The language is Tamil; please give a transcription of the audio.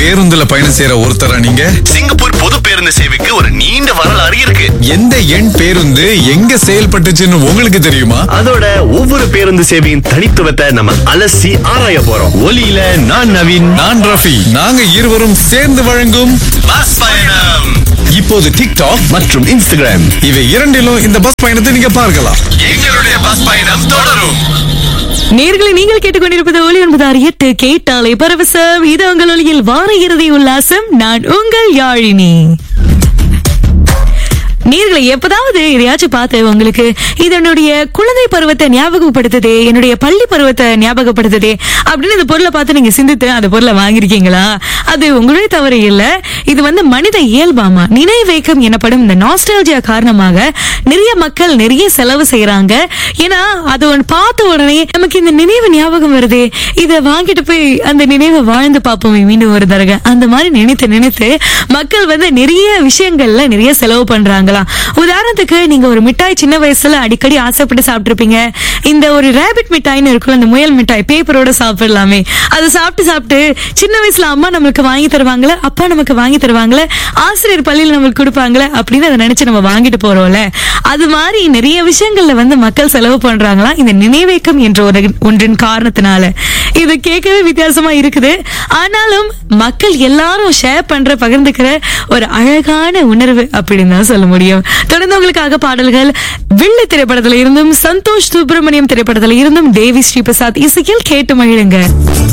பேருந்துல பயணம் செய்யற ஒருத்தரா நீங்க சிங்கப்பூர் பொது பேருந்து சேவைக்கு ஒரு நீண்ட வரலாறு இருக்கு எந்த எண் பேருந்து எங்க செயல்பட்டுச்சுன்னு உங்களுக்கு தெரியுமா அதோட ஒவ்வொரு பேருந்து சேவையின் தனித்துவத்தை நம்ம அலசி ஆராய போறோம் ஒலியில நான் நவீன் நான் ரஃபி நாங்க இருவரும் சேர்ந்து வழங்கும் பஸ் பயணம் இப்போது டிக்டாக் மற்றும் இன்ஸ்டாகிராம் இவை இரண்டிலும் இந்த பஸ் பயணத்தை நீங்க பார்க்கலாம் எங்களுடைய பஸ் பயணம் தொடரும் நேர்களை நீங்கள் கேட்டுக்கொண்டிருப்பது ஒளி ஒன்பது ஆறு எட்டு கேட்டாலே பரவசம் இது உங்கள் ஒளியில் வார இறுதி உல்லாசம் நான் உங்கள் யாழினி நேர்களை எப்பதாவது எதையாச்சும் பார்த்து உங்களுக்கு இது என்னுடைய குழந்தை பருவத்தை ஞாபகப்படுத்துதே என்னுடைய பள்ளி பருவத்தை ஞாபகப்படுத்துதே அப்படின்னு இந்த பொருளை பார்த்து நீங்க சிந்தித்து அந்த பொருளை வாங்கியிருக்கீங்களா அது உங்களுடைய தவறு இல்ல இது வந்து மனித இயல்பாமா நினைவேக்கம் எனப்படும் இந்த நாஸ்டாலஜியா காரணமாக நிறைய மக்கள் நிறைய செலவு செய்யறாங்க ஏன்னா அது ஒன்று பார்த்த உடனே நமக்கு இந்த நினைவு ஞாபகம் வருதே இதை வாங்கிட்டு போய் அந்த நினைவை வாழ்ந்து பார்ப்போமே மீண்டும் ஒரு தடவை அந்த மாதிரி நினைத்து நினைத்து மக்கள் வந்து நிறைய விஷயங்கள்ல நிறைய செலவு பண்றாங்களாம் உதாரணத்துக்கு நீங்க ஒரு மிட்டாய் சின்ன வயசுல அடிக்கடி ஆசைப்பட்டு சாப்பிட்டிருப்பீங்க இந்த ஒரு ரேபிட் மிட்டாய்னு இருக்குல்ல அந்த முயல் மிட்டாய் பேப்பரோட சாப்பிடலாமே அதை சாப்பிட்டு சாப்பிட்டு சின்ன வயசுல அம்மா நம்மளுக்கு வாங்கி தருவாங்களே அப்பா நமக்கு வாங்கி தருவாங்களே ஆசிரியர் பள்ளியில் நம்மளுக்கு கொடுப்பாங்களே அப்படின்னு அதை நினைச்சு நம்ம வாங்கிட்டு போறோம்ல அது மாதிரி நிறைய விஷயங்கள்ல வந்து மக்கள் செலவு பண்றாங்களா இந்த நினைவேக்கம் என்ற ஒரு ஒன்றின் காரணத்தினால இது கேட்கவே வித்தியாசமா இருக்குது ஆனாலும் மக்கள் எல்லாரும் ஷேர் பண்ற பகிர்ந்துக்கிற ஒரு அழகான உணர்வு அப்படின்னு தான் சொல்ல முடியும் தொடர்ந்து உங்களுக்காக பாடல்கள் வில்லு திரைப்படத்துல இருந்தும் சந்தோஷ் சுப்பிரமணியம் திரைப்படத்துல இருந்தும் தேவி ஸ்ரீ பிரசாத் இசையில் கேட்டு மகிழுங்க